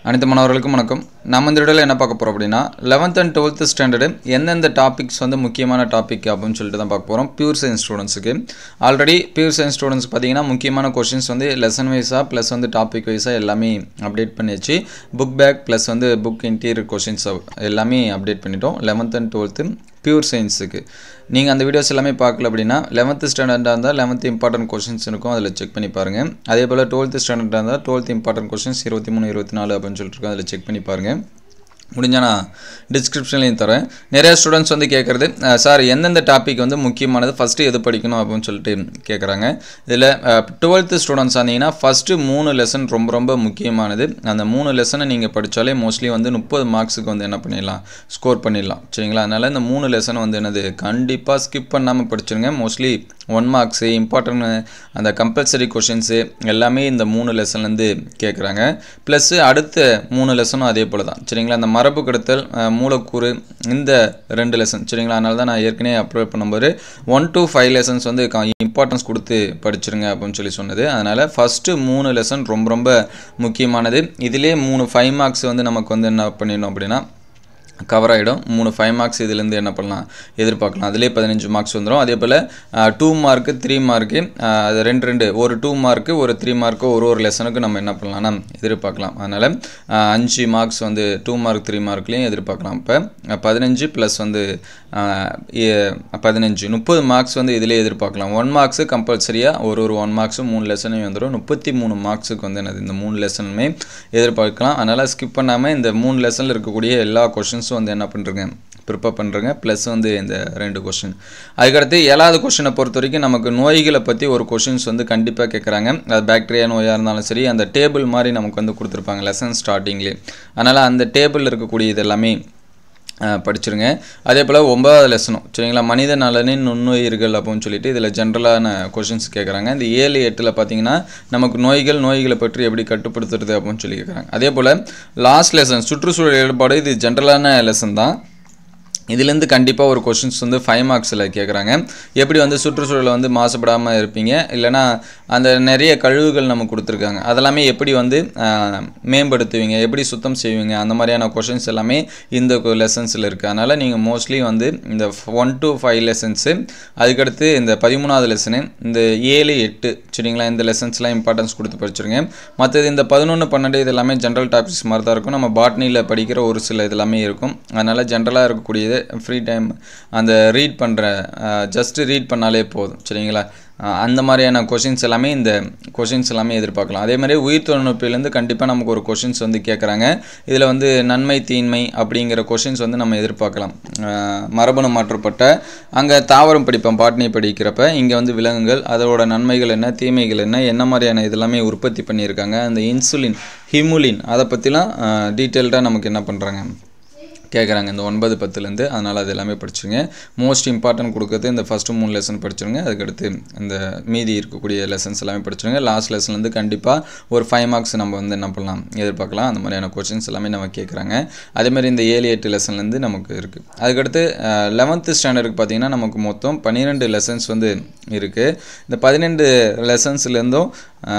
அனைத்து மாணவர்களுக்கும் வணக்கம் நம்ம இந்த வீடியோவில் என்ன பார்க்க போகிறோம் அப்படின்னா லெவன்த் அண்ட் டுவெல்த் ஸ்டாண்டர்டு எந்தெந்த டாபிக்ஸ் வந்து முக்கியமான டாபிக் அப்படின்னு சொல்லிட்டு தான் பார்க்க போகிறோம் பியூர் சயின்ஸ் ஸ்டூடெண்ட்ஸுக்கு ஆல்ரெடி பியூர் சயின்ஸ் ஸ்டூடெண்ட்ஸ் பார்த்தீங்கன்னா முக்கியமான கொஷின்ஸ் வந்து லெசன் வைஸாக ப்ளஸ் வந்து டாபிக் வைஸாக எல்லாமே அப்டேட் பண்ணியாச்சு புக் பேக் ப்ளஸ் வந்து புக் இன்டீரியர் கொஷின்ஸ் எல்லாமே அப்டேட் பண்ணிட்டோம் லெவன்த் அண்ட் டுவெல்த்து பியூர் சயின்ஸுக்கு நீங்கள் அந்த வீடியோஸ் எல்லாமே பார்க்கல அப்படின்னா லெவன்த்து ஸ்டாண்டர்டாக இருந்தால் லெவன்த் இம்பார்ட்டன்ட் கொஷின்ஸ் இருக்கும் அதில் செக் பண்ணி பாருங்கள் அதே போல் டுவெல்த்து ஸ்டாண்டர்டாக இருந்தால் டுவெல்த் இம்பார்ட்டன்ட் கொஷின்ஸ் இருபத்தி மூணு இருபத்தி நாலு அப்படின்னு சொல்லிட்டு இருக்கும் அதில் செக் பண்ணி பாருங்கள் முடிஞ்சால் நான் டிஸ்கிரிப்ஷன்லையும் தரேன் நிறையா ஸ்டூடெண்ட்ஸ் வந்து கேட்குறது சார் எந்தெந்த டாபிக் வந்து முக்கியமானது ஃபஸ்ட்டு எது படிக்கணும் அப்படின்னு சொல்லிட்டு கேட்குறாங்க இதில் டுவெல்த்து ஸ்டூடெண்ட்ஸ் ஆனீங்கன்னா ஃபஸ்ட்டு மூணு லெசன் ரொம்ப ரொம்ப முக்கியமானது அந்த மூணு லெசனை நீங்கள் படித்தாலே மோஸ்ட்லி வந்து முப்பது மார்க்ஸுக்கு வந்து என்ன பண்ணிடலாம் ஸ்கோர் பண்ணிடலாம் சரிங்களா அதனால் இந்த மூணு லெசன் வந்து என்னது கண்டிப்பாக ஸ்கிப் பண்ணாமல் படிச்சிருங்க மோஸ்ட்லி ஒன் மார்க்ஸு இம்பார்ட்டன்ட் அந்த கம்பல்சரி கொஷின்ஸு எல்லாமே இந்த மூணு லெசன்லேருந்து கேட்குறாங்க ப்ளஸ்ஸு அடுத்த மூணு லெசனும் அதே போல் தான் சரிங்களா அந்த மரபு கடத்தல் மூலக்கூறு இந்த ரெண்டு லெசன் சரிங்களா அதனால தான் நான் ஏற்கனவே அப்லோட் பண்ணும்போது ஒன் டு ஃபைவ் லெசன்ஸ் வந்து இம்பார்ட்டன்ஸ் கொடுத்து படிச்சிருங்க அப்படின்னு சொல்லி சொன்னது அதனால் ஃபஸ்ட்டு மூணு லெசன் ரொம்ப ரொம்ப முக்கியமானது இதிலே மூணு ஃபைவ் மார்க்ஸ் வந்து நமக்கு வந்து என்ன பண்ணிடணும் அப்படின்னா கவர் ஆகிடும் மூணு ஃபைவ் மார்க்ஸ் இதுலேருந்து என்ன பண்ணலாம் எதிர்பார்க்கலாம் அதிலே பதினஞ்சு மார்க்ஸ் வந்துடும் அதே போல் டூ மார்க்கு த்ரீ மார்க்கு அது ரெண்டு ரெண்டு ஒரு டூ மார்க்கு ஒரு த்ரீ மார்க்கு ஒரு ஒரு லெசனுக்கு நம்ம என்ன பண்ணலாம்னா எதிர்பார்க்கலாம் அதனால் அஞ்சு மார்க்ஸ் வந்து டூ மார்க் த்ரீ மார்க்லேயும் எதிர்பார்க்கலாம் இப்போ பதினஞ்சு ப்ளஸ் வந்து பதினஞ்சு முப்பது மார்க்ஸ் வந்து இதிலே எதிர்பார்க்கலாம் ஒன் மார்க்ஸு கம்பல்சரியாக ஒரு ஒரு ஒன் மார்க்ஸும் மூணு லெசனையும் வந்துடும் முப்பத்தி மூணு மார்க்ஸுக்கு வந்து என்னது இந்த மூணு லெசனுமே எதிர்பார்க்கலாம் அதனால் ஸ்கிப் பண்ணாமல் இந்த மூணு லெசனில் இருக்கக்கூடிய எல்லா கொஷின்ஸும் வந்து என்ன பண்ணுறங்க ப்ரிப்பேர் பண்ணுறங்க ப்ளஸ் வந்து இந்த ரெண்டு கொஷின் அதுக்கடுத்து ஏழாவது கொஷினை பொறுத்த வரைக்கும் நமக்கு நோய்களை பற்றி ஒரு கொஷின்ஸ் வந்து கண்டிப்பாக கேட்குறாங்க அது பாக்டீரியா நோயாக இருந்தாலும் சரி அந்த டேபிள் மாதிரி நமக்கு வந்து கொடுத்துருப்பாங்க லெசன் ஸ்டார்டிங்லேயே அதனால் அந்த டேபிள் இருக்கக்கூடிய இது எல்லாமே படிச்சிருங்க அதே போல் ஒன்பதாவது லெசனும் சரிங்களா மனித நலனின் நுண்ணுயிர்கள் அப்படின்னு சொல்லிட்டு இதில் ஜென்ரலான கொஷின்ஸ் கேட்குறாங்க இந்த ஏழு எட்டில் பார்த்தீங்கன்னா நமக்கு நோய்கள் நோய்களை பற்றி எப்படி கட்டுப்படுத்துறது அப்படின்னு சொல்லி கேட்குறாங்க அதே போல் லாஸ்ட் லெசன் சுற்றுச்சூழல் ஈடுபாடு இது ஜென்ரலான லெசன் தான் இதுலேருந்து கண்டிப்பாக ஒரு கொஷின்ஸ் வந்து ஃபைவ் மார்க்ஸில் கேட்குறாங்க எப்படி வந்து சுற்றுச்சூழலை வந்து மாசுபடாமல் இருப்பீங்க இல்லைனா அந்த நிறைய கழிவுகள் நம்ம கொடுத்துருக்காங்க அதெல்லாமே எப்படி வந்து மேம்படுத்துவீங்க எப்படி சுத்தம் செய்வீங்க அந்த மாதிரியான கொஷின்ஸ் எல்லாமே இந்த லெசன்ஸில் இருக்குது அதனால் நீங்கள் மோஸ்ட்லி வந்து இந்த ஒன் டு ஃபைவ் லெசன்ஸு அதுக்கடுத்து இந்த பதிமூணாவது லெசனு இந்த ஏழு எட்டு சரிங்களா இந்த லெசன்ஸ்லாம் இம்பார்ட்டன்ஸ் கொடுத்து படிச்சிருங்க மற்றது இந்த பதினொன்று பன்னெண்டு இது எல்லாமே ஜென்ரல் டாபிக்ஸ் மாதிரி தான் இருக்கும் நம்ம பாட்னியில் படிக்கிற ஒரு சில இது எல்லாமே இருக்கும் அதனால் ஜென்ரலாக இருக்கக்கூடியது ஃப்ரீ டைம் அந்த ரீட் பண்ணுற ஜஸ்ட்டு ரீட் பண்ணாலே போதும் சரிங்களா அந்த மாதிரியான கொஷின்ஸ் எல்லாமே இந்த கொஷின்ஸ் எல்லாமே எதிர்பார்க்கலாம் அதே மாதிரி உயிர் தொழில்நுட்பிலேருந்து கண்டிப்பாக நமக்கு ஒரு கொஷின்ஸ் வந்து கேட்குறாங்க இதில் வந்து நன்மை தீன்மை அப்படிங்கிற கொஷின்ஸ் வந்து நம்ம எதிர்பார்க்கலாம் மரபணு மாற்றப்பட்ட அங்கே தாவரம் படிப்போம் பாட்னி படிக்கிறப்ப இங்கே வந்து விலங்குகள் அதோட நன்மைகள் என்ன தீமைகள் என்ன என்ன மாதிரியான இதெல்லாமே உற்பத்தி பண்ணியிருக்காங்க அந்த இன்சுலின் ஹிமுலின் அதை பற்றிலாம் டீட்டெயில்டாக நமக்கு என்ன பண்ணுறாங்க கேட்குறாங்க இந்த ஒன்பது பத்துலேருந்து அதனால் அது எல்லாமே படிச்சுருங்க மோஸ்ட் இம்பார்ட்டன்ட் கொடுக்குறது இந்த ஃபஸ்ட்டு மூணு லெசன் படிச்சிருங்க அதுக்கடுத்து இந்த மீதி இருக்கக்கூடிய லெசன்ஸ் எல்லாமே படிச்சிருங்க லாஸ்ட் லெசன்லேருந்து கண்டிப்பாக ஒரு ஃபைவ் மார்க்ஸ் நம்ம வந்து என்ன பண்ணலாம் எதிர்பார்க்கலாம் அந்த மாதிரியான கொஷின்ஸ் எல்லாமே நம்ம கேட்குறாங்க அதேமாதிரி இந்த ஏழு எட்டு லெசன்லேருந்து நமக்கு இருக்குது அதுக்கடுத்து லெவன்த்து ஸ்டாண்டர்டுக்கு பார்த்திங்கன்னா நமக்கு மொத்தம் பன்னிரெண்டு லெசன்ஸ் வந்து இருக்குது இந்த பதினெண்டு லெசன்ஸ்லேருந்தும்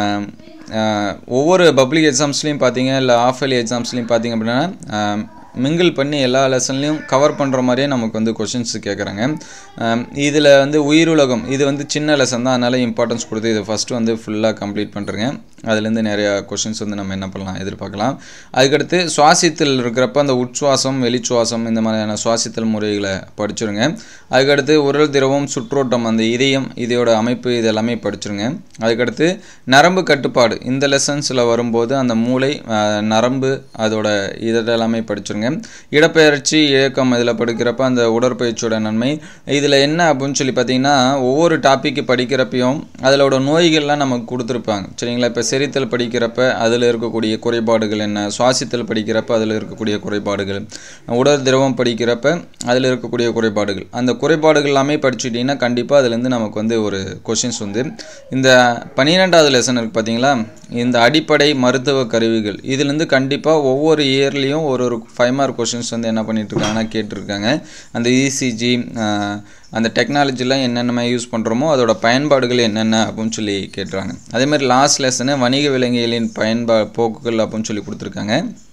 ஒவ்வொரு பப்ளிக் எக்ஸாம்ஸ்லேயும் பார்த்தீங்க இல்லை ஆஃப் இயர்லி எக்ஸாம்ஸ்லேயும் பார்த்தீங்க அப்படின்னா மிங்கிள் பண்ணி எல்லா லெசன்லையும் கவர் பண்ணுற மாதிரியே நமக்கு வந்து கொஷின்ஸ் கேட்குறாங்க இதில் வந்து உயிருலகம் இது வந்து சின்ன லெசன் தான் அதனால் இம்பார்ட்டன்ஸ் கொடுத்து இது ஃபஸ்ட்டு வந்து ஃபுல்லாக கம்ப்ளீட் பண்ணுறேங்க அதுலேருந்து நிறையா கொஷின்ஸ் வந்து நம்ம என்ன பண்ணலாம் எதிர்பார்க்கலாம் அதுக்கடுத்து சுவாசித்தல் இருக்கிறப்ப அந்த உட்சுவாசம் வெளிச்சுவாசம் இந்த மாதிரியான சுவாசித்தல் முறைகளை படிச்சிருங்க அதுக்கடுத்து உரல் திரவம் சுற்றோட்டம் அந்த இதயம் இதோட அமைப்பு இது எல்லாமே படிச்சிருங்க அதுக்கடுத்து நரம்பு கட்டுப்பாடு இந்த லெசன்ஸில் வரும்போது அந்த மூளை நரம்பு அதோட இதெல்லாமே படிச்சிருங்க இடப்பெயர்ச்சி இயக்கம் இதில் படிக்கிறப்ப அந்த உடற்பயிற்சியோட நன்மை இதில் என்ன அப்படின்னு சொல்லி பார்த்தீங்கன்னா ஒவ்வொரு டாப்பிக்கு படிக்கிறப்பையும் அதிலோட நோய்கள்லாம் நமக்கு கொடுத்துருப்பாங்க சரிங்களா இப்போ செரித்தல் படிக்கிறப்ப அதில் இருக்கக்கூடிய குறைபாடுகள் என்ன சுவாசித்தல் படிக்கிறப்ப அதில் இருக்கக்கூடிய குறைபாடுகள் உடல் திரவம் படிக்கிறப்ப அதில் இருக்கக்கூடிய குறைபாடுகள் அந்த குறைபாடுகள் எல்லாமே படிச்சுட்டிங்கன்னா கண்டிப்பாக அதுலேருந்து நமக்கு வந்து ஒரு கொஷின்ஸ் வந்து இந்த பன்னிரெண்டாவது லெசன் இருக்குது பார்த்தீங்களா இந்த அடிப்படை மருத்துவ கருவிகள் இதுலேருந்து கண்டிப்பாக ஒவ்வொரு இயர்லேயும் ஒரு ஒரு ஃபைவ் மார்க் கொஷின்ஸ் வந்து என்ன பண்ணிகிட்ருக்காங்கன்னா கேட்டிருக்காங்க அந்த இசிஜி அந்த டெக்னாலஜிலாம் என்னென்ன யூஸ் பண்ணுறோமோ அதோட பயன்பாடுகள் என்னென்ன அப்படின்னு சொல்லி கேட்டுறாங்க அதேமாதிரி லாஸ்ட் லெசனு வணிக விலங்கியலின் பயன்பா போக்குகள் அப்படின்னு சொல்லி கொடுத்துருக்காங்க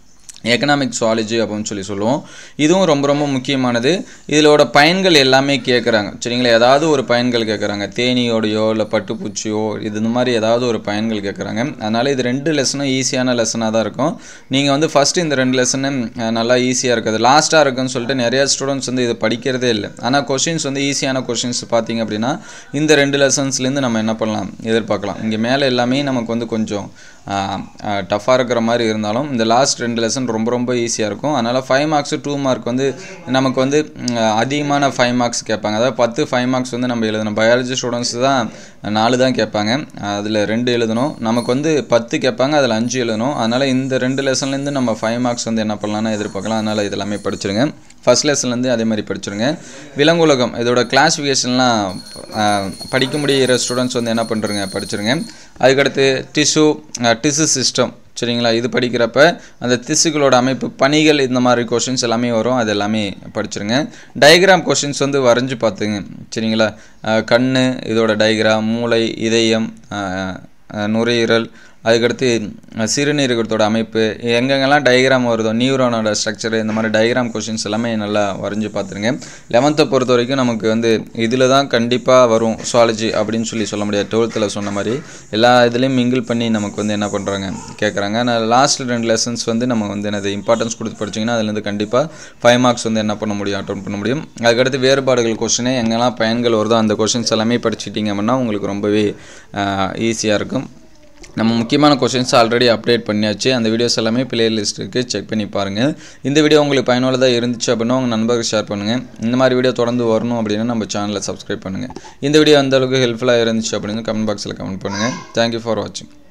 எக்கனாமிக் சுவாலஜி அப்படின்னு சொல்லி சொல்லுவோம் இதுவும் ரொம்ப ரொம்ப முக்கியமானது இதோட பயன்கள் எல்லாமே கேட்குறாங்க சரிங்களா ஏதாவது ஒரு பயன்கள் கேட்குறாங்க தேனியோடையோ இல்லை பட்டுப்பூச்சியோ இது இந்த மாதிரி ஏதாவது ஒரு பயன்கள் கேட்குறாங்க அதனால் இது ரெண்டு லெசனும் ஈஸியான லெசனாக தான் இருக்கும் நீங்கள் வந்து ஃபஸ்ட்டு இந்த ரெண்டு லெசனு நல்லா ஈஸியாக இருக்குது லாஸ்ட்டாக இருக்குன்னு சொல்லிட்டு நிறைய ஸ்டூடெண்ட்ஸ் வந்து இது படிக்கிறதே இல்லை ஆனால் கொஷின்ஸ் வந்து ஈஸியான கொஷின்ஸ் பார்த்தீங்க அப்படின்னா இந்த ரெண்டு லெசன்ஸ்லேருந்து நம்ம என்ன பண்ணலாம் எதிர்பார்க்கலாம் இங்கே மேலே எல்லாமே நமக்கு வந்து கொஞ்சம் டஃப்பாக இருக்கிற மாதிரி இருந்தாலும் இந்த லாஸ்ட் ரெண்டு லெசன் ரொம்ப ரொம்ப ஈஸியாக இருக்கும் அதனால் ஃபைவ் மார்க்ஸு டூ மார்க் வந்து நமக்கு வந்து ம், அதிகமான ஃபைவ் மார்க்ஸ் கேட்பாங்க அதாவது பத்து ஃபைவ் மார்க்ஸ் வந்து நம்ம எழுதணும் பயாலஜி ஸ்டூடெண்ட்ஸ் தான் நாலு தான் கேட்பாங்க அதில் ரெண்டு எழுதணும் நமக்கு வந்து பத்து கேட்பாங்க அதில் அஞ்சு எழுதணும் அதனால் இந்த ரெண்டு லெசன்லேருந்து நம்ம ஃபைவ் மார்க்ஸ் வந்து என்ன பண்ணலாம்னு எதிர்பார்க்கலாம் அதனால் இதெல்லாமே படிச்சிருங்க ஃபஸ்ட் லெசன்லேருந்து அதே மாதிரி படிச்சிருங்க விலங்குலகம் இதோட கிளாஸிஃபிகேஷன்லாம் படிக்க முடியிற ஸ்டூடெண்ட்ஸ் வந்து என்ன பண்ணுறங்க படிச்சிருங்க அதுக்கடுத்து டிஷ்யூ டிஷ்யூ சிஸ்டம் சரிங்களா இது படிக்கிறப்ப அந்த திசுகளோட அமைப்பு பணிகள் இந்த மாதிரி கொஷின்ஸ் எல்லாமே வரும் அது எல்லாமே படிச்சிருங்க டயக்ராம் கொஷின்ஸ் வந்து வரைஞ்சி பார்த்துங்க சரிங்களா கண் இதோட டயக்ராம் மூளை இதயம் அஹ், அஹ், நுரையீரல் அதுக்கடுத்து அஹ், சிறுநீரகத்தோட அமைப்பு எங்கெங்கெல்லாம் டயக்ராம் வருதோ நியூரோனோட ஸ்ட்ரக்சர் இந்த மாதிரி டயக்ராம் கொஷின்ஸ் எல்லாமே நல்லா வரைஞ்சி பார்த்துருங்க லெவன்த்தை பொறுத்த வரைக்கும் நமக்கு வந்து இதில் தான் கண்டிப்பாக வரும் சுவாலஜி அப்படின்னு சொல்லி சொல்ல முடியாது டுவெல்த்தில் சொன்ன மாதிரி எல்லா இதுலேயும் மிங்கிள் பண்ணி நமக்கு வந்து என்ன பண்ணுறாங்க கேட்குறாங்க ஆனால் லாஸ்ட் ரெண்டு லெசன்ஸ் வந்து நம்ம வந்து என்னது இம்பார்ட்டன்ஸ் கொடுத்து படிச்சிங்கன்னா அதுலேருந்து கண்டிப்பாக ஃபைவ் மார்க்ஸ் வந்து என்ன பண்ண முடியும் அட்டன் பண்ண முடியும் அதுக்கடுத்து வேறுபாடுகள் கொஷினே எங்கெல்லாம் பயன்கள் வருதோ அந்த கொஷின்ஸ் எல்லாமே படிச்சிட்டிங்க அப்படின்னா உங்களுக்கு ரொம்பவே ஈஸியாக இருக்கும் நம்ம முக்கியமான கொஷின்ஸ் ஆல்ரெடி அப்டேட் பண்ணியாச்சு அந்த வீடியோஸ் எல்லாமே பிளே லிஸ்ட் இருக்குது செக் பண்ணி பாருங்கள் இந்த வீடியோ உங்களுக்கு பயனுள்ளதாக இருந்துச்சு அப்படின்னா உங்கள் நண்பர்கள் ஷேர் பண்ணுங்கள் இந்த மாதிரி வீடியோ தொடர்ந்து வரணும் அப்படின்னா நம்ம சேனலை சப்ஸ்கிரைப் பண்ணுங்கள் இந்த வீடியோ அந்த அளவுக்கு ஹெல்ப்ஃபுல்லாக இருந்துச்சு அப்படின்னு கமெண்ட் பாக்ஸில் கமெண்ட் பண்ணுங்கள் தேங்க்யூ ஃபார் வாட்சிங்